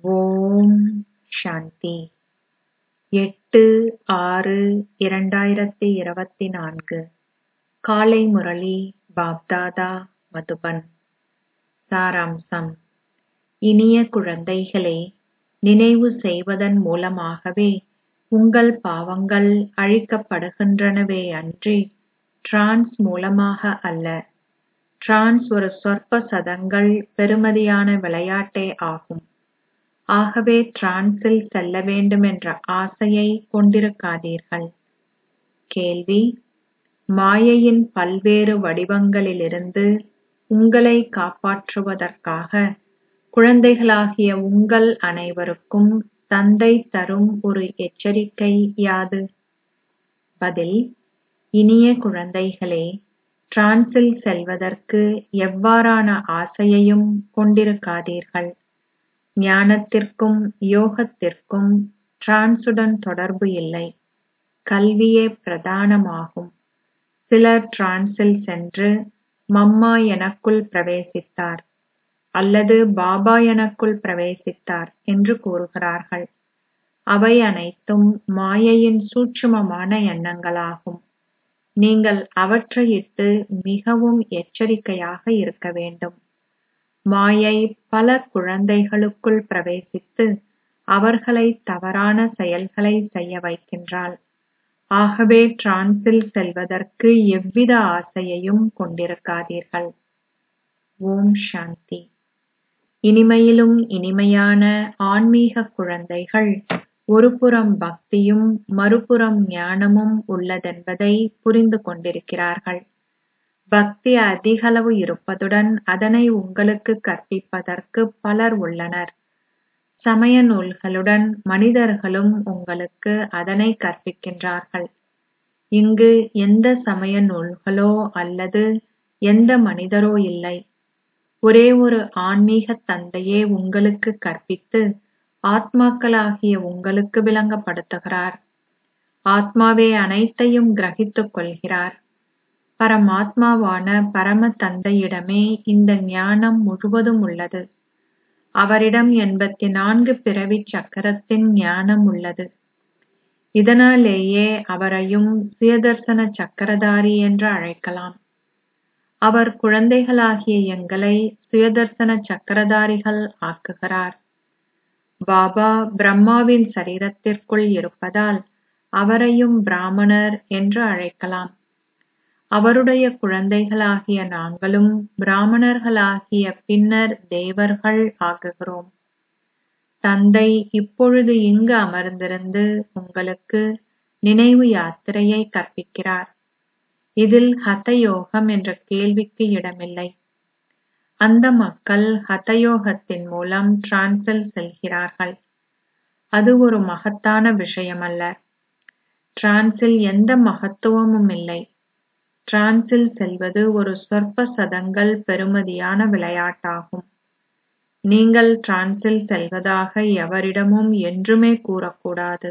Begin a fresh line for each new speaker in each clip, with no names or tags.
ஓம் சாந்தி எட்டு ஆறு இரண்டாயிரத்தி இருபத்தி நான்கு காலை முரளி பாப்தாதா மதுபன் சாராம்சம் இனிய குழந்தைகளே நினைவு செய்வதன் மூலமாகவே உங்கள் பாவங்கள் அழிக்கப்படுகின்றனவே அன்றி டிரான்ஸ் மூலமாக அல்ல டிரான்ஸ் ஒரு சொற்ப சதங்கள் பெறுமதியான விளையாட்டே ஆகும் ஆகவே டிரான்ஸில் செல்ல வேண்டுமென்ற ஆசையை கொண்டிருக்காதீர்கள் கேள்வி மாயையின் பல்வேறு வடிவங்களிலிருந்து உங்களை காப்பாற்றுவதற்காக குழந்தைகளாகிய உங்கள் அனைவருக்கும் தந்தை தரும் ஒரு எச்சரிக்கை யாது பதில் இனிய குழந்தைகளே டிரான்ஸில் செல்வதற்கு எவ்வாறான ஆசையையும் கொண்டிருக்காதீர்கள் ஞானத்திற்கும் யோகத்திற்கும் டிரான்ஸுடன் தொடர்பு இல்லை கல்வியே பிரதானமாகும் சிலர் டிரான்ஸில் சென்று மம்மா எனக்குள் பிரவேசித்தார் அல்லது பாபா எனக்குள் பிரவேசித்தார் என்று கூறுகிறார்கள் அவை அனைத்தும் மாயையின் சூட்சுமமான எண்ணங்களாகும் நீங்கள் அவற்றையிட்டு மிகவும் எச்சரிக்கையாக இருக்க வேண்டும் மாயை பல குழந்தைகளுக்குள் பிரவேசித்து அவர்களை தவறான செயல்களை செய்ய வைக்கின்றாள் ஆகவே டிரான்ஸில் செல்வதற்கு எவ்வித ஆசையையும் கொண்டிருக்காதீர்கள் ஓம் சாந்தி இனிமையிலும் இனிமையான ஆன்மீக குழந்தைகள் ஒருபுறம் பக்தியும் மறுபுறம் ஞானமும் உள்ளதென்பதை புரிந்து கொண்டிருக்கிறார்கள் பக்தி அதிகளவு இருப்பதுடன் அதனை உங்களுக்கு கற்பிப்பதற்கு பலர் உள்ளனர் சமய நூல்களுடன் மனிதர்களும் உங்களுக்கு அதனை கற்பிக்கின்றார்கள் இங்கு எந்த சமய நூல்களோ அல்லது எந்த மனிதரோ இல்லை ஒரே ஒரு ஆன்மீக தந்தையே உங்களுக்கு கற்பித்து ஆத்மாக்களாகிய உங்களுக்கு விளங்கப்படுத்துகிறார் ஆத்மாவே அனைத்தையும் கிரகித்துக் கொள்கிறார் பரமாத்மாவான பரம தந்தையிடமே இந்த ஞானம் முழுவதும் உள்ளது அவரிடம் எண்பத்தி நான்கு பிறவி சக்கரத்தின் ஞானம் உள்ளது இதனாலேயே அவரையும் சுயதர்சன சக்கரதாரி என்று அழைக்கலாம் அவர் குழந்தைகளாகிய எங்களை சுயதர்சன சக்கரதாரிகள் ஆக்குகிறார் பாபா பிரம்மாவின் சரீரத்திற்குள் இருப்பதால் அவரையும் பிராமணர் என்று அழைக்கலாம் அவருடைய குழந்தைகளாகிய நாங்களும் பிராமணர்களாகிய பின்னர் தேவர்கள் ஆகுகிறோம் தந்தை இப்பொழுது இங்கு அமர்ந்திருந்து உங்களுக்கு நினைவு யாத்திரையை கற்பிக்கிறார் இதில் ஹதயோகம் என்ற கேள்விக்கு இடமில்லை அந்த மக்கள் ஹதயோகத்தின் மூலம் டிரான்ஸில் செல்கிறார்கள் அது ஒரு மகத்தான விஷயமல்ல டிரான்ஸில் எந்த மகத்துவமும் இல்லை டிரான்ஸில் செல்வது ஒரு சொற்ப சதங்கள் பெறுமதியான விளையாட்டாகும் நீங்கள் டிரான்ஸில் செல்வதாக எவரிடமும் என்றுமே கூறக்கூடாது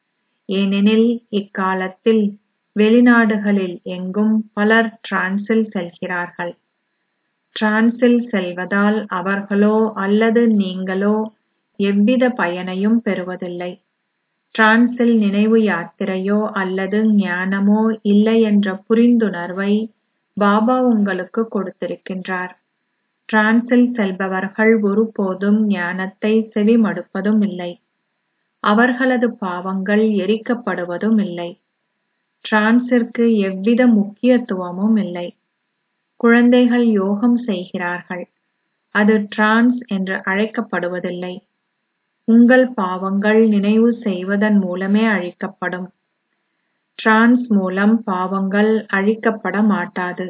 ஏனெனில் இக்காலத்தில் வெளிநாடுகளில் எங்கும் பலர் டிரான்ஸில் செல்கிறார்கள் டிரான்ஸில் செல்வதால் அவர்களோ அல்லது நீங்களோ எவ்வித பயனையும் பெறுவதில்லை டிரான்ஸில் நினைவு யாத்திரையோ அல்லது ஞானமோ இல்லை என்ற புரிந்துணர்வை பாபா உங்களுக்கு கொடுத்திருக்கின்றார் டிரான்ஸில் செல்பவர்கள் ஒருபோதும் ஞானத்தை செவிமடுப்பதும் இல்லை அவர்களது பாவங்கள் எரிக்கப்படுவதும் இல்லை டிரான்ஸிற்கு எவ்வித முக்கியத்துவமும் இல்லை குழந்தைகள் யோகம் செய்கிறார்கள் அது டிரான்ஸ் என்று அழைக்கப்படுவதில்லை உங்கள் பாவங்கள் நினைவு செய்வதன் மூலமே அழிக்கப்படும் டிரான்ஸ் மூலம் பாவங்கள் அழிக்கப்பட மாட்டாது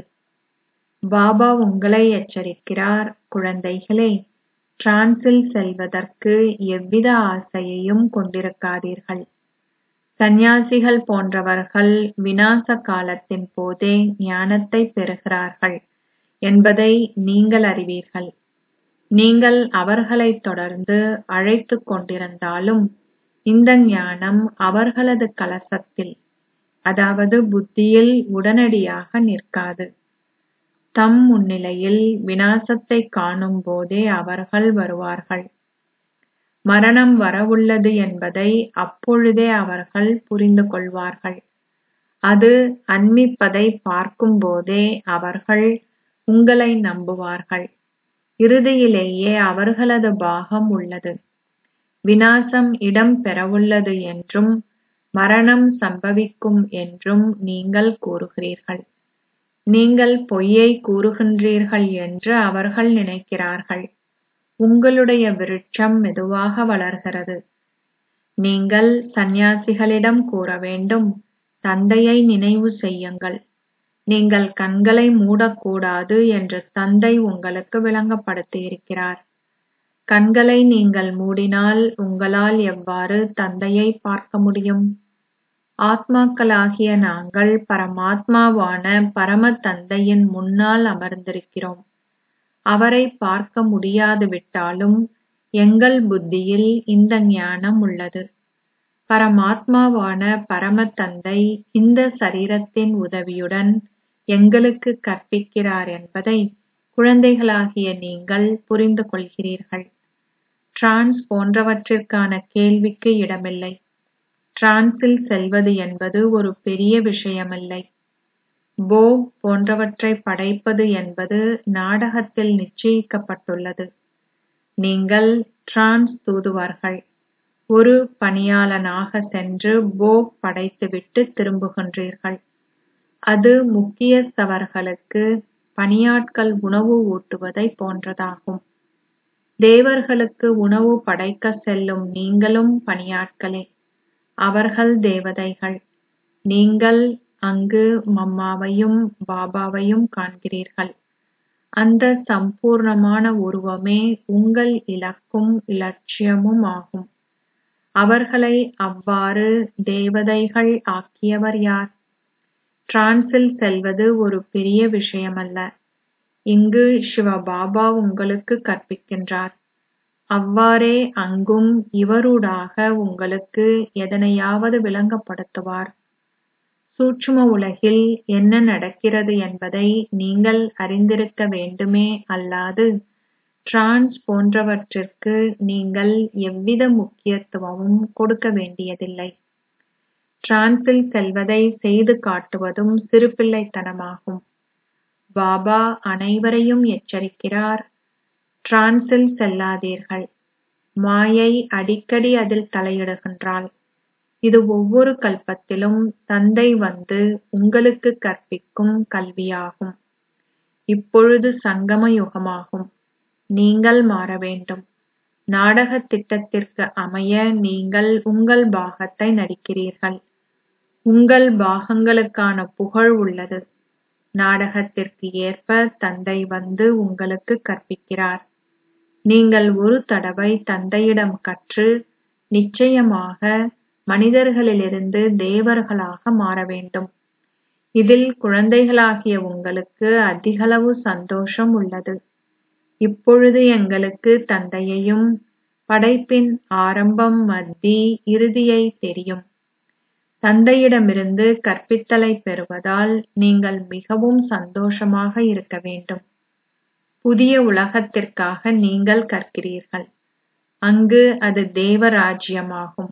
பாபா உங்களை எச்சரிக்கிறார் குழந்தைகளே டிரான்ஸில் செல்வதற்கு எவ்வித ஆசையையும் கொண்டிருக்காதீர்கள் சந்நியாசிகள் போன்றவர்கள் விநாச காலத்தின் போதே ஞானத்தை பெறுகிறார்கள் என்பதை நீங்கள் அறிவீர்கள் நீங்கள் அவர்களை தொடர்ந்து அழைத்துக் கொண்டிருந்தாலும் இந்த ஞானம் அவர்களது கலசத்தில் அதாவது புத்தியில் உடனடியாக நிற்காது தம் முன்னிலையில் விநாசத்தை காணும் போதே அவர்கள் வருவார்கள் மரணம் வரவுள்ளது என்பதை அப்பொழுதே அவர்கள் புரிந்து கொள்வார்கள் அது அண்மிப்பதை பார்க்கும்போதே அவர்கள் உங்களை நம்புவார்கள் இறுதியிலேயே அவர்களது பாகம் உள்ளது விநாசம் இடம் பெறவுள்ளது என்றும் மரணம் சம்பவிக்கும் என்றும் நீங்கள் கூறுகிறீர்கள் நீங்கள் பொய்யை கூறுகின்றீர்கள் என்று அவர்கள் நினைக்கிறார்கள் உங்களுடைய விருட்சம் மெதுவாக வளர்கிறது நீங்கள் சந்நியாசிகளிடம் கூற வேண்டும் தந்தையை நினைவு செய்யுங்கள் நீங்கள் கண்களை மூடக்கூடாது என்று தந்தை உங்களுக்கு விளங்கப்படுத்தியிருக்கிறார் கண்களை நீங்கள் மூடினால் உங்களால் எவ்வாறு தந்தையை பார்க்க முடியும் ஆத்மாக்களாகிய நாங்கள் பரமாத்மாவான பரம தந்தையின் முன்னால் அமர்ந்திருக்கிறோம் அவரை பார்க்க முடியாது விட்டாலும் எங்கள் புத்தியில் இந்த ஞானம் உள்ளது பரமாத்மாவான பரம தந்தை இந்த சரீரத்தின் உதவியுடன் எங்களுக்கு கற்பிக்கிறார் என்பதை குழந்தைகளாகிய நீங்கள் புரிந்து கொள்கிறீர்கள் டிரான்ஸ் போன்றவற்றிற்கான கேள்விக்கு இடமில்லை டிரான்ஸில் செல்வது என்பது ஒரு பெரிய விஷயமில்லை போக் போன்றவற்றை படைப்பது என்பது நாடகத்தில் நிச்சயிக்கப்பட்டுள்ளது நீங்கள் டிரான்ஸ் தூதுவர்கள் ஒரு பணியாளனாக சென்று போக் படைத்துவிட்டு திரும்புகின்றீர்கள் அது முக்கியஸ்தவர்களுக்கு பணியாட்கள் உணவு ஊட்டுவதை போன்றதாகும் தேவர்களுக்கு உணவு படைக்க செல்லும் நீங்களும் பணியாட்களே அவர்கள் தேவதைகள் நீங்கள் அங்கு மம்மாவையும் பாபாவையும் காண்கிறீர்கள் அந்த சம்பூர்ணமான உருவமே உங்கள் இலக்கும் இலட்சியமும் ஆகும் அவர்களை அவ்வாறு தேவதைகள் ஆக்கியவர் யார் டிரான்ஸில் செல்வது ஒரு பெரிய விஷயமல்ல இங்கு சிவபாபா உங்களுக்கு கற்பிக்கின்றார் அவ்வாறே அங்கும் இவரூடாக உங்களுக்கு எதனையாவது விளங்கப்படுத்துவார் சூட்சும உலகில் என்ன நடக்கிறது என்பதை நீங்கள் அறிந்திருக்க வேண்டுமே அல்லாது டிரான்ஸ் போன்றவற்றிற்கு நீங்கள் எவ்வித முக்கியத்துவமும் கொடுக்க வேண்டியதில்லை டிரான்ஸில் செல்வதை செய்து காட்டுவதும் சிறுபிள்ளைத்தனமாகும் பாபா அனைவரையும் எச்சரிக்கிறார் டிரான்ஸில் செல்லாதீர்கள் மாயை அடிக்கடி அதில் தலையிடுகின்றாள் இது ஒவ்வொரு கல்பத்திலும் தந்தை வந்து உங்களுக்கு கற்பிக்கும் கல்வியாகும் இப்பொழுது சங்கம யுகமாகும் நீங்கள் மாற வேண்டும் நாடக திட்டத்திற்கு அமைய நீங்கள் உங்கள் பாகத்தை நடிக்கிறீர்கள் உங்கள் பாகங்களுக்கான புகழ் உள்ளது நாடகத்திற்கு ஏற்ப தந்தை வந்து உங்களுக்கு கற்பிக்கிறார் நீங்கள் ஒரு தடவை தந்தையிடம் கற்று நிச்சயமாக மனிதர்களிலிருந்து தேவர்களாக மாற வேண்டும் இதில் குழந்தைகளாகிய உங்களுக்கு அதிகளவு சந்தோஷம் உள்ளது இப்பொழுது எங்களுக்கு தந்தையையும் படைப்பின் ஆரம்பம் மத்தி இறுதியை தெரியும் தந்தையிடமிருந்து கற்பித்தலை பெறுவதால் நீங்கள் மிகவும் சந்தோஷமாக இருக்க வேண்டும் புதிய உலகத்திற்காக நீங்கள் கற்கிறீர்கள் அங்கு அது தேவராஜ்யமாகும்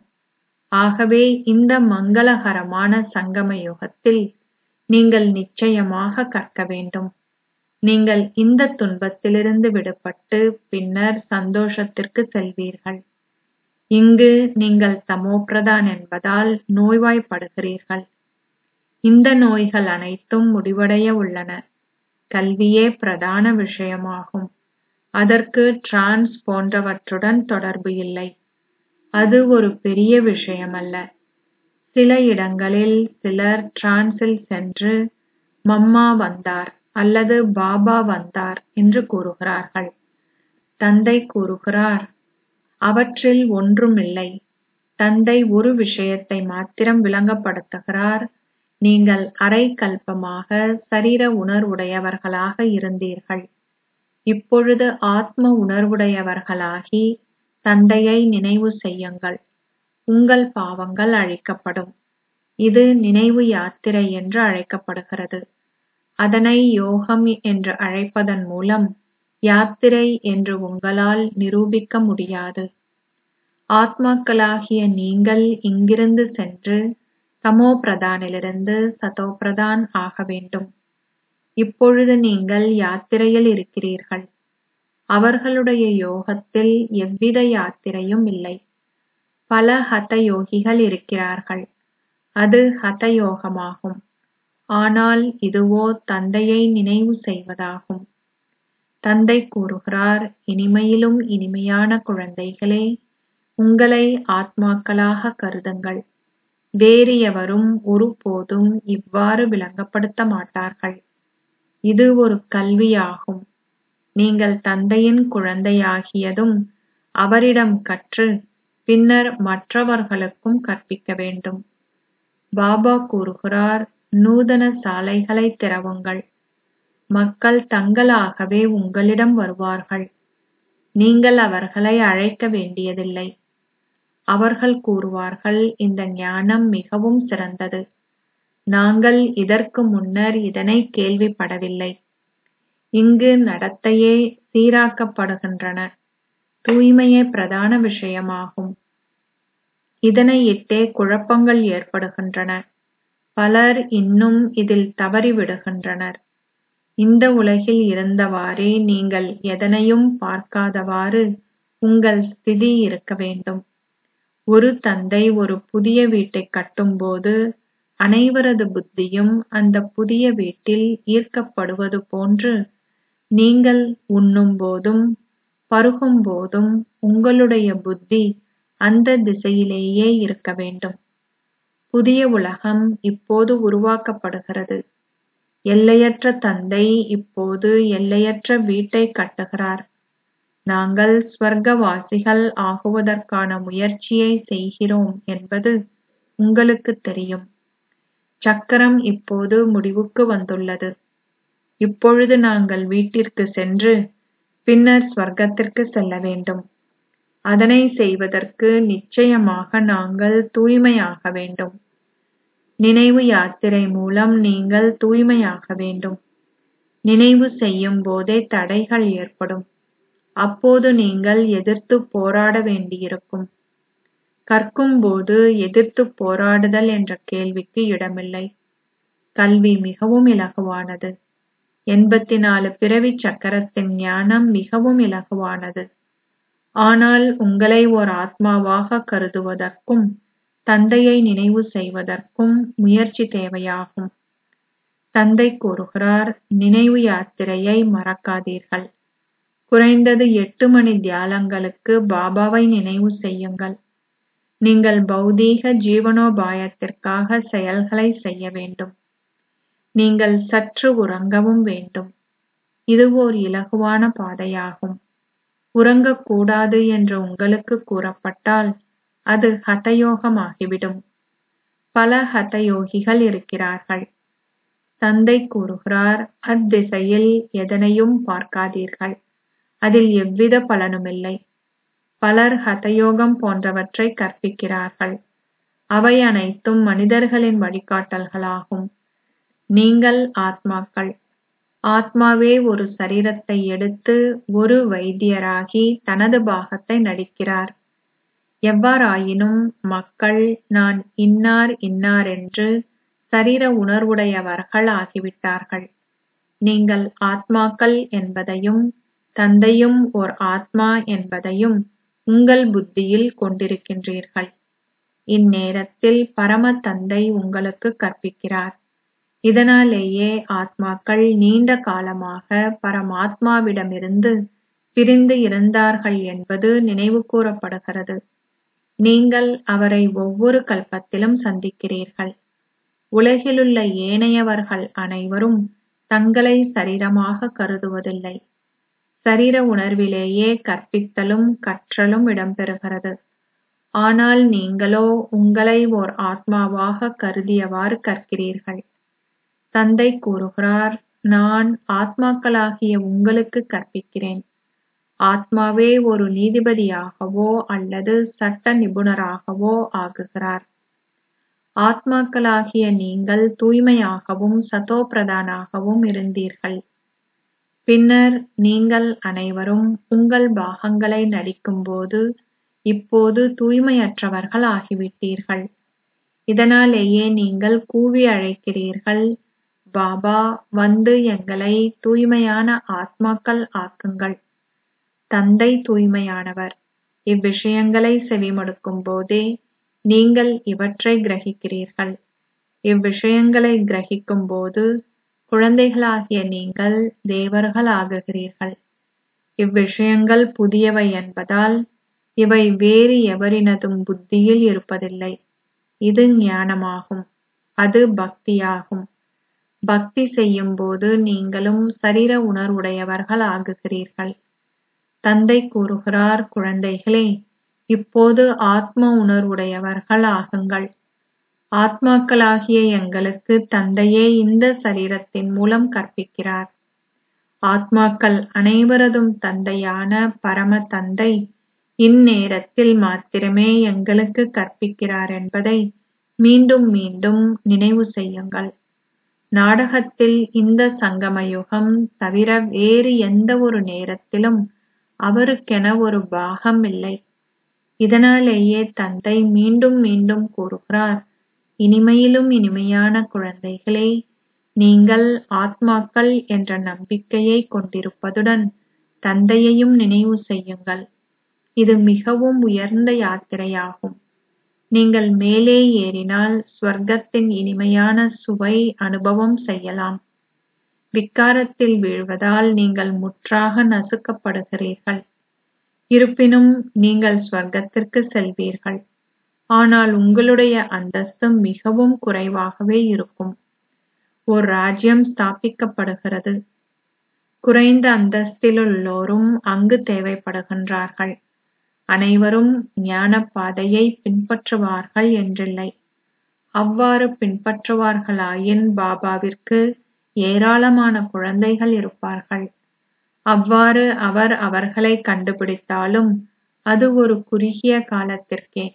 ஆகவே இந்த மங்களகரமான சங்கம யுகத்தில் நீங்கள் நிச்சயமாக கற்க வேண்டும் நீங்கள் இந்த துன்பத்திலிருந்து விடுபட்டு பின்னர் சந்தோஷத்திற்கு செல்வீர்கள் இங்கு நீங்கள் தமோபிரதான் என்பதால் நோய்வாய்ப்படுகிறீர்கள் இந்த நோய்கள் அனைத்தும் முடிவடைய உள்ளன கல்வியே பிரதான விஷயமாகும் அதற்கு டிரான்ஸ் போன்றவற்றுடன் தொடர்பு இல்லை அது ஒரு பெரிய விஷயமல்ல சில இடங்களில் சிலர் டிரான்ஸில் சென்று மம்மா வந்தார் அல்லது பாபா வந்தார் என்று கூறுகிறார்கள் தந்தை கூறுகிறார் அவற்றில் ஒன்றுமில்லை தந்தை ஒரு விஷயத்தை மாத்திரம் விளங்கப்படுத்துகிறார் நீங்கள் அரை கல்பமாக சரீர உணர்வுடையவர்களாக இருந்தீர்கள் இப்பொழுது ஆத்ம உணர்வுடையவர்களாகி தந்தையை நினைவு செய்யுங்கள் உங்கள் பாவங்கள் அழிக்கப்படும் இது நினைவு யாத்திரை என்று அழைக்கப்படுகிறது அதனை யோகம் என்று அழைப்பதன் மூலம் யாத்திரை என்று உங்களால் நிரூபிக்க முடியாது ஆத்மாக்களாகிய நீங்கள் இங்கிருந்து சென்று தமோ பிரதானிலிருந்து சதோ பிரதான் ஆக வேண்டும் இப்பொழுது நீங்கள் யாத்திரையில் இருக்கிறீர்கள் அவர்களுடைய யோகத்தில் எவ்வித யாத்திரையும் இல்லை பல ஹத யோகிகள் இருக்கிறார்கள் அது ஹத யோகமாகும் ஆனால் இதுவோ தந்தையை நினைவு செய்வதாகும் தந்தை கூறுகிறார் இனிமையிலும் இனிமையான குழந்தைகளே உங்களை ஆத்மாக்களாக கருதுங்கள் வேறு எவரும் ஒருபோதும் இவ்வாறு விளங்கப்படுத்த மாட்டார்கள் இது ஒரு கல்வியாகும் நீங்கள் தந்தையின் குழந்தையாகியதும் அவரிடம் கற்று பின்னர் மற்றவர்களுக்கும் கற்பிக்க வேண்டும் பாபா கூறுகிறார் நூதன சாலைகளை திறவுங்கள் மக்கள் தங்களாகவே உங்களிடம் வருவார்கள் நீங்கள் அவர்களை அழைக்க வேண்டியதில்லை அவர்கள் கூறுவார்கள் இந்த ஞானம் மிகவும் சிறந்தது நாங்கள் இதற்கு முன்னர் இதனை கேள்விப்படவில்லை இங்கு நடத்தையே சீராக்கப்படுகின்றன தூய்மையே பிரதான விஷயமாகும் இதனை இட்டே குழப்பங்கள் ஏற்படுகின்றன பலர் இன்னும் இதில் தவறிவிடுகின்றனர் இந்த உலகில் இருந்தவாறே நீங்கள் எதனையும் பார்க்காதவாறு உங்கள் ஸ்திதி இருக்க வேண்டும் ஒரு தந்தை ஒரு புதிய வீட்டை கட்டும்போது அனைவரது புத்தியும் அந்த புதிய வீட்டில் ஈர்க்கப்படுவது போன்று நீங்கள் உண்ணும் போதும் பருகும் போதும் உங்களுடைய புத்தி அந்த திசையிலேயே இருக்க வேண்டும் புதிய உலகம் இப்போது உருவாக்கப்படுகிறது எல்லையற்ற தந்தை இப்போது எல்லையற்ற வீட்டை கட்டுகிறார் நாங்கள் ஸ்வர்க்கவாசிகள் ஆகுவதற்கான முயற்சியை செய்கிறோம் என்பது உங்களுக்கு தெரியும் சக்கரம் இப்போது முடிவுக்கு வந்துள்ளது இப்பொழுது நாங்கள் வீட்டிற்கு சென்று பின்னர் ஸ்வர்க்கத்திற்கு செல்ல வேண்டும் அதனை செய்வதற்கு நிச்சயமாக நாங்கள் தூய்மையாக வேண்டும் நினைவு யாத்திரை மூலம் நீங்கள் தூய்மையாக வேண்டும் நினைவு செய்யும் போதே தடைகள் ஏற்படும் அப்போது நீங்கள் எதிர்த்து போராட வேண்டியிருக்கும் கற்கும் போது எதிர்த்து போராடுதல் என்ற கேள்விக்கு இடமில்லை கல்வி மிகவும் இலகுவானது எண்பத்தி நாலு பிறவி சக்கரத்தின் ஞானம் மிகவும் இலகுவானது ஆனால் உங்களை ஓர் ஆத்மாவாக கருதுவதற்கும் தந்தையை நினைவு செய்வதற்கும் முயற்சி தேவையாகும் தந்தை கூறுகிறார் நினைவு யாத்திரையை மறக்காதீர்கள் குறைந்தது எட்டு மணி தியாலங்களுக்கு பாபாவை நினைவு செய்யுங்கள் நீங்கள் பௌதீக ஜீவனோபாயத்திற்காக செயல்களை செய்ய வேண்டும் நீங்கள் சற்று உறங்கவும் வேண்டும் இது ஓர் இலகுவான பாதையாகும் உறங்கக்கூடாது என்று உங்களுக்கு கூறப்பட்டால் அது ஹதயோகமாகிவிடும் பல ஹதயோகிகள் இருக்கிறார்கள் தந்தை கூறுகிறார் அத்திசையில் எதனையும் பார்க்காதீர்கள் அதில் எவ்வித பலனுமில்லை பலர் ஹதயோகம் போன்றவற்றை கற்பிக்கிறார்கள் அவை அனைத்தும் மனிதர்களின் வழிகாட்டல்களாகும் நீங்கள் ஆத்மாக்கள் ஆத்மாவே ஒரு சரீரத்தை எடுத்து ஒரு வைத்தியராகி தனது பாகத்தை நடிக்கிறார் எவ்வாறாயினும் மக்கள் நான் இன்னார் இன்னார் என்று சரீர உணர்வுடையவர்கள் ஆகிவிட்டார்கள் நீங்கள் ஆத்மாக்கள் என்பதையும் தந்தையும் ஓர் ஆத்மா என்பதையும் உங்கள் புத்தியில் கொண்டிருக்கின்றீர்கள் இந்நேரத்தில் பரம தந்தை உங்களுக்கு கற்பிக்கிறார் இதனாலேயே ஆத்மாக்கள் நீண்ட காலமாக பரமாத்மாவிடமிருந்து பிரிந்து இருந்தார்கள் என்பது நினைவு கூறப்படுகிறது நீங்கள் அவரை ஒவ்வொரு கல்பத்திலும் சந்திக்கிறீர்கள் உலகிலுள்ள ஏனையவர்கள் அனைவரும் தங்களை சரீரமாக கருதுவதில்லை சரீர உணர்விலேயே கற்பித்தலும் கற்றலும் இடம்பெறுகிறது ஆனால் நீங்களோ உங்களை ஓர் ஆத்மாவாக கருதியவாறு கற்கிறீர்கள் தந்தை கூறுகிறார் நான் ஆத்மாக்களாகிய உங்களுக்கு கற்பிக்கிறேன் ஆத்மாவே ஒரு நீதிபதியாகவோ அல்லது சட்ட நிபுணராகவோ ஆகுகிறார் ஆத்மாக்களாகிய நீங்கள் தூய்மையாகவும் சதோ பிரதானாகவும் இருந்தீர்கள் பின்னர் நீங்கள் அனைவரும் உங்கள் பாகங்களை நடிக்கும்போது இப்போது தூய்மையற்றவர்கள் ஆகிவிட்டீர்கள் இதனாலேயே நீங்கள் கூவி அழைக்கிறீர்கள் பாபா வந்து எங்களை தூய்மையான ஆத்மாக்கள் ஆக்குங்கள் தந்தை தூய்மையானவர் இவ்விஷயங்களை செவிமடுக்கும் போதே நீங்கள் இவற்றை கிரகிக்கிறீர்கள் இவ்விஷயங்களை கிரகிக்கும் போது குழந்தைகளாகிய நீங்கள் தேவர்கள் ஆகுகிறீர்கள் இவ்விஷயங்கள் புதியவை என்பதால் இவை வேறு எவரினதும் புத்தியில் இருப்பதில்லை இது ஞானமாகும் அது பக்தியாகும் பக்தி செய்யும் போது நீங்களும் சரீர உணர்வுடையவர்கள் ஆகுகிறீர்கள் தந்தை கூறுகிறார் குழந்தைகளே இப்போது ஆத்ம உணர்வுடையவர்கள் ஆகுங்கள் ஆத்மாக்களாகிய எங்களுக்கு தந்தையே இந்த சரீரத்தின் மூலம் கற்பிக்கிறார் ஆத்மாக்கள் அனைவரதும் தந்தையான பரம தந்தை இந்நேரத்தில் மாத்திரமே எங்களுக்கு கற்பிக்கிறார் என்பதை மீண்டும் மீண்டும் நினைவு செய்யுங்கள் நாடகத்தில் இந்த சங்கமயுகம் தவிர வேறு எந்த ஒரு நேரத்திலும் அவருக்கென ஒரு பாகம் இல்லை இதனாலேயே தந்தை மீண்டும் மீண்டும் கூறுகிறார் இனிமையிலும் இனிமையான குழந்தைகளே நீங்கள் ஆத்மாக்கள் என்ற நம்பிக்கையை கொண்டிருப்பதுடன் தந்தையையும் நினைவு செய்யுங்கள் இது மிகவும் உயர்ந்த யாத்திரையாகும் நீங்கள் மேலே ஏறினால் ஸ்வர்க்கத்தின் இனிமையான சுவை அனுபவம் செய்யலாம் விக்காரத்தில் வீழ்வதால் நீங்கள் முற்றாக நசுக்கப்படுகிறீர்கள் இருப்பினும் நீங்கள் ஸ்வர்க்கத்திற்கு செல்வீர்கள் ஆனால் உங்களுடைய அந்தஸ்து மிகவும் குறைவாகவே இருக்கும் ஓர் ராஜ்யம் ஸ்தாபிக்கப்படுகிறது குறைந்த அந்தஸ்திலுள்ளோரும் அங்கு தேவைப்படுகின்றார்கள் அனைவரும் ஞான பாதையை பின்பற்றுவார்கள் என்றில்லை அவ்வாறு பின்பற்றுவார்களாயின் பாபாவிற்கு ஏராளமான குழந்தைகள் இருப்பார்கள் அவ்வாறு அவர் அவர்களை கண்டுபிடித்தாலும் அது ஒரு குறுகிய காலத்திற்கே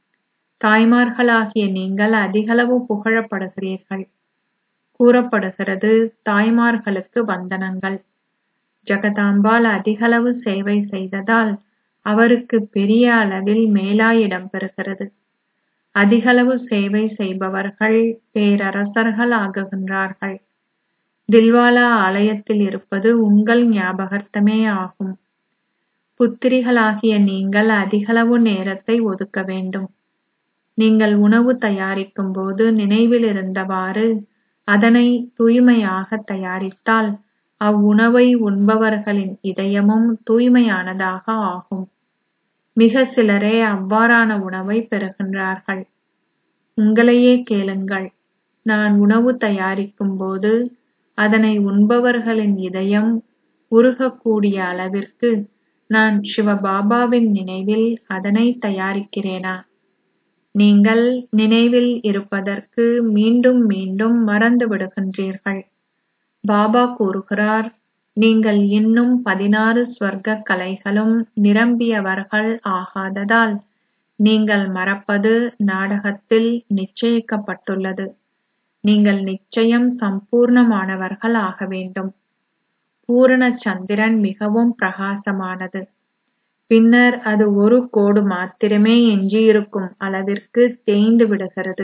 தாய்மார்களாகிய நீங்கள் அதிகளவு புகழப்படுகிறீர்கள் கூறப்படுகிறது தாய்மார்களுக்கு வந்தனங்கள் ஜெகதாம்பாள் அதிகளவு சேவை செய்ததால் அவருக்கு பெரிய அளவில் மேலாய் இடம் பெறுகிறது அதிகளவு சேவை செய்பவர்கள் பேரரசர்கள் ஆகுகின்றார்கள் தில்வாலா ஆலயத்தில் இருப்பது உங்கள் ஞாபகர்த்தமே ஆகும் புத்திரிகளாகிய நீங்கள் அதிகளவு நேரத்தை ஒதுக்க வேண்டும் நீங்கள் உணவு தயாரிக்கும் போது நினைவில் இருந்தவாறு அதனை தூய்மையாக தயாரித்தால் அவ்வுணவை உண்பவர்களின் இதயமும் தூய்மையானதாக ஆகும் மிக சிலரே அவ்வாறான உணவை பெறுகின்றார்கள் உங்களையே கேளுங்கள் நான் உணவு தயாரிக்கும் போது அதனை உண்பவர்களின் இதயம் உருகக்கூடிய அளவிற்கு நான் சிவபாபாவின் நினைவில் அதனை தயாரிக்கிறேனா நீங்கள் நினைவில் இருப்பதற்கு மீண்டும் மீண்டும் மறந்து விடுகின்றீர்கள் பாபா கூறுகிறார் நீங்கள் இன்னும் பதினாறு ஸ்வர்க்க கலைகளும் நிரம்பியவர்கள் ஆகாததால் நீங்கள் மறப்பது நாடகத்தில் நிச்சயிக்கப்பட்டுள்ளது நீங்கள் நிச்சயம் சம்பூர்ணமானவர்கள் ஆக வேண்டும் பூரண சந்திரன் மிகவும் பிரகாசமானது பின்னர் அது ஒரு கோடு மாத்திரமே எஞ்சியிருக்கும் அளவிற்கு தேய்ந்து விடுகிறது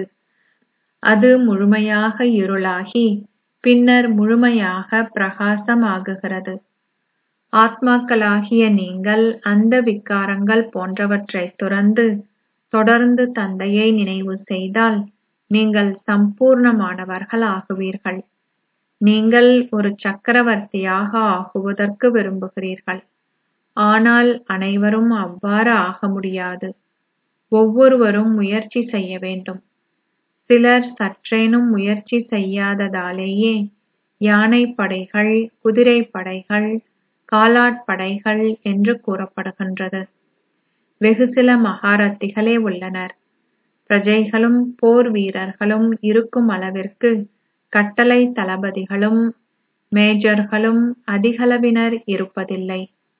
அது முழுமையாக இருளாகி பின்னர் முழுமையாக பிரகாசமாகுகிறது ஆத்மாக்களாகிய நீங்கள் அந்த விக்காரங்கள் போன்றவற்றை துறந்து தொடர்ந்து தந்தையை நினைவு செய்தால் நீங்கள் சம்பூர்ணமானவர்கள் ஆகுவீர்கள் நீங்கள் ஒரு சக்கரவர்த்தியாக ஆகுவதற்கு விரும்புகிறீர்கள் ஆனால் அனைவரும் அவ்வாறு ஆக முடியாது ஒவ்வொருவரும் முயற்சி செய்ய வேண்டும் சிலர் சற்றேனும் முயற்சி செய்யாததாலேயே யானை படைகள் குதிரை படைகள் காலாட்படைகள் என்று கூறப்படுகின்றது வெகு சில மகாரத்திகளே உள்ளனர் பிரஜைகளும் போர் வீரர்களும் இருக்கும் அளவிற்கு கட்டளை தளபதிகளும் மேஜர்களும் அதிகளவினர் இருப்பதில்லை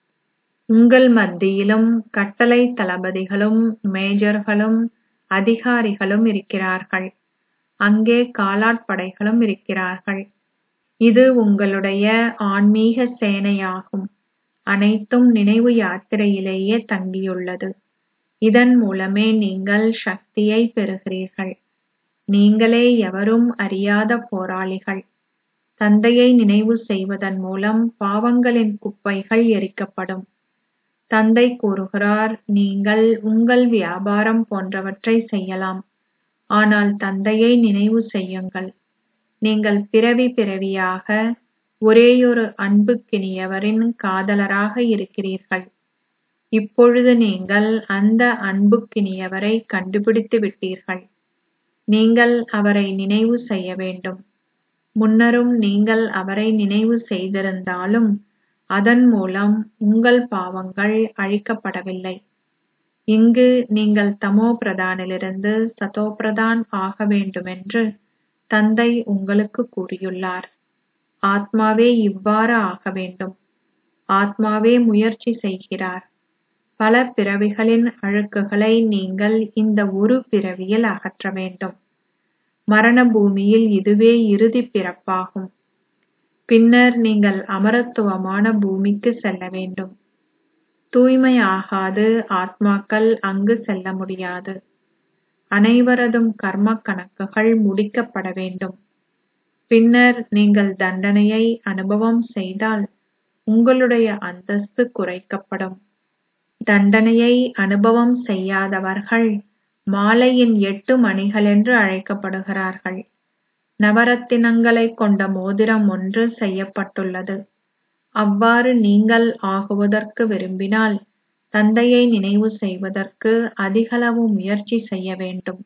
உங்கள் மத்தியிலும் கட்டளை தளபதிகளும் மேஜர்களும் அதிகாரிகளும் இருக்கிறார்கள் அங்கே காலாட்படைகளும் இருக்கிறார்கள் இது உங்களுடைய ஆன்மீக சேனையாகும் அனைத்தும் நினைவு யாத்திரையிலேயே தங்கியுள்ளது இதன் மூலமே நீங்கள் சக்தியை பெறுகிறீர்கள் நீங்களே எவரும் அறியாத போராளிகள் தந்தையை நினைவு செய்வதன் மூலம் பாவங்களின் குப்பைகள் எரிக்கப்படும் தந்தை கூறுகிறார் நீங்கள் உங்கள் வியாபாரம் போன்றவற்றை செய்யலாம் ஆனால் தந்தையை நினைவு செய்யுங்கள் நீங்கள் பிறவி பிறவியாக ஒரேயொரு அன்புக்கினியவரின் காதலராக இருக்கிறீர்கள் இப்பொழுது நீங்கள் அந்த அன்புக்கினியவரை கண்டுபிடித்து விட்டீர்கள் நீங்கள் அவரை நினைவு செய்ய வேண்டும் முன்னரும் நீங்கள் அவரை நினைவு செய்திருந்தாலும் அதன் மூலம் உங்கள் பாவங்கள் அழிக்கப்படவில்லை இங்கு நீங்கள் தமோ பிரதானிலிருந்து சதோ பிரதான் ஆக வேண்டுமென்று தந்தை உங்களுக்கு கூறியுள்ளார் ஆத்மாவே இவ்வாறு ஆக வேண்டும் ஆத்மாவே முயற்சி செய்கிறார் பல பிறவிகளின் அழுக்குகளை நீங்கள் இந்த ஒரு பிறவியில் அகற்ற வேண்டும் மரண பூமியில் இதுவே இறுதி பிறப்பாகும் பின்னர் நீங்கள் அமரத்துவமான பூமிக்கு செல்ல வேண்டும் தூய்மையாகாது ஆத்மாக்கள் அங்கு செல்ல முடியாது அனைவரதும் கர்ம கணக்குகள் முடிக்கப்பட வேண்டும் பின்னர் நீங்கள் தண்டனையை அனுபவம் செய்தால் உங்களுடைய அந்தஸ்து குறைக்கப்படும் தண்டனையை அனுபவம் செய்யாதவர்கள் மாலையின் எட்டு மணிகளென்று அழைக்கப்படுகிறார்கள் நவரத்தினங்களைக் கொண்ட மோதிரம் ஒன்று செய்யப்பட்டுள்ளது அவ்வாறு நீங்கள் ஆகுவதற்கு விரும்பினால் தந்தையை நினைவு செய்வதற்கு அதிகளவு முயற்சி செய்ய வேண்டும்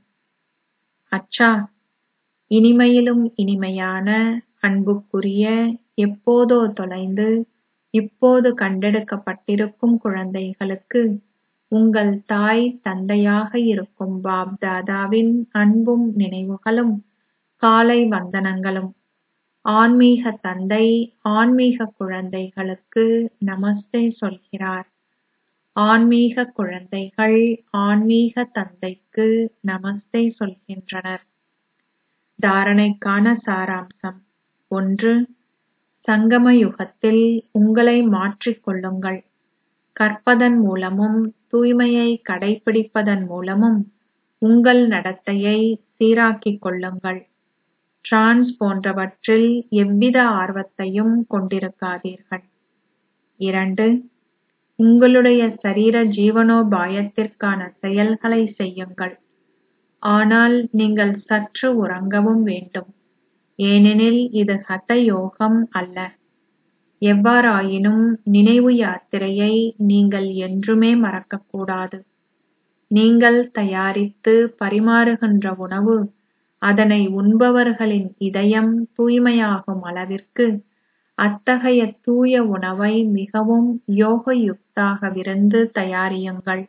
அச்சா இனிமையிலும் இனிமையான அன்புக்குரிய எப்போதோ தொலைந்து இப்போது கண்டெடுக்கப்பட்டிருக்கும் குழந்தைகளுக்கு உங்கள் தாய் தந்தையாக இருக்கும் பாப் தாதாவின் அன்பும் நினைவுகளும் காலை வந்தனங்களும் ஆன்மீக தந்தை ஆன்மீக குழந்தைகளுக்கு நமஸ்தே சொல்கிறார் ஆன்மீக குழந்தைகள் ஆன்மீக தந்தைக்கு நமஸ்தே சொல்கின்றனர் தாரணைக்கான சாராம்சம் ஒன்று சங்கம யுகத்தில் உங்களை மாற்றிக் கொள்ளுங்கள் கற்பதன் மூலமும் தூய்மையை கடைபிடிப்பதன் மூலமும் உங்கள் நடத்தையை சீராக்கிக் கொள்ளுங்கள் டிரான்ஸ் போன்றவற்றில் எவ்வித ஆர்வத்தையும் கொண்டிருக்காதீர்கள் இரண்டு உங்களுடைய சரீர ஜீவனோபாயத்திற்கான செயல்களை செய்யுங்கள் ஆனால் நீங்கள் சற்று உறங்கவும் வேண்டும் ஏனெனில் இது ஹத யோகம் அல்ல எவ்வாறாயினும் நினைவு யாத்திரையை நீங்கள் என்றுமே மறக்கக்கூடாது நீங்கள் தயாரித்து பரிமாறுகின்ற உணவு அதனை உண்பவர்களின் இதயம் தூய்மையாகும் அளவிற்கு அத்தகைய தூய உணவை மிகவும் யோகயுக்தாகவிருந்து தயாரியுங்கள்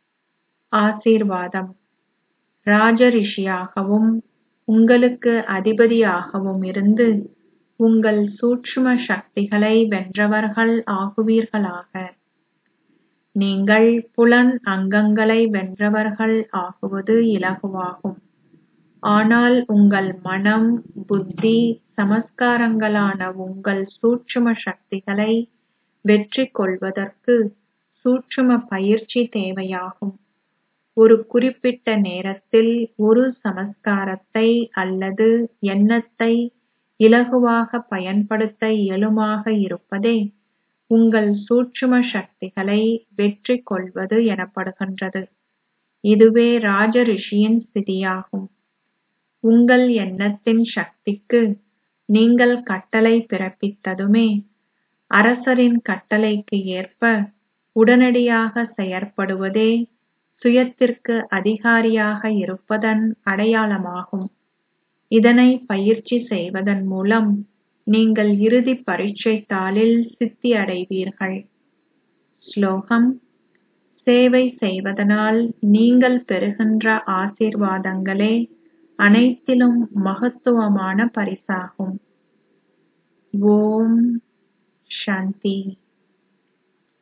ஆசீர்வாதம் ராஜரிஷியாகவும் உங்களுக்கு அதிபதியாகவும் இருந்து உங்கள் சூட்சும சக்திகளை வென்றவர்கள் ஆகுவீர்களாக நீங்கள் புலன் அங்கங்களை வென்றவர்கள் ஆகுவது இலகுவாகும் ஆனால் உங்கள் மனம் புத்தி சமஸ்காரங்களான உங்கள் சூட்சும சக்திகளை வெற்றி கொள்வதற்கு சூட்சும பயிற்சி தேவையாகும் ஒரு குறிப்பிட்ட நேரத்தில் ஒரு சமஸ்காரத்தை அல்லது எண்ணத்தை இலகுவாக பயன்படுத்த இயலுமாக இருப்பதே உங்கள் சூட்சும சக்திகளை வெற்றி கொள்வது எனப்படுகின்றது இதுவே ராஜரிஷியின் ஸ்திதியாகும் உங்கள் எண்ணத்தின் சக்திக்கு நீங்கள் கட்டளை பிறப்பித்ததுமே அரசரின் கட்டளைக்கு ஏற்ப உடனடியாக செயற்படுவதே சுயத்திற்கு அதிகாரியாக இருப்பதன் அடையாளமாகும் இதனை பயிற்சி செய்வதன் மூலம் நீங்கள் இறுதி பரீட்சை தாளில் சித்தி அடைவீர்கள் ஸ்லோகம் சேவை செய்வதனால் நீங்கள் பெறுகின்ற ஆசீர்வாதங்களே அனைத்திலும் மகத்துவமான பரிசாகும் ஓம் சாந்தி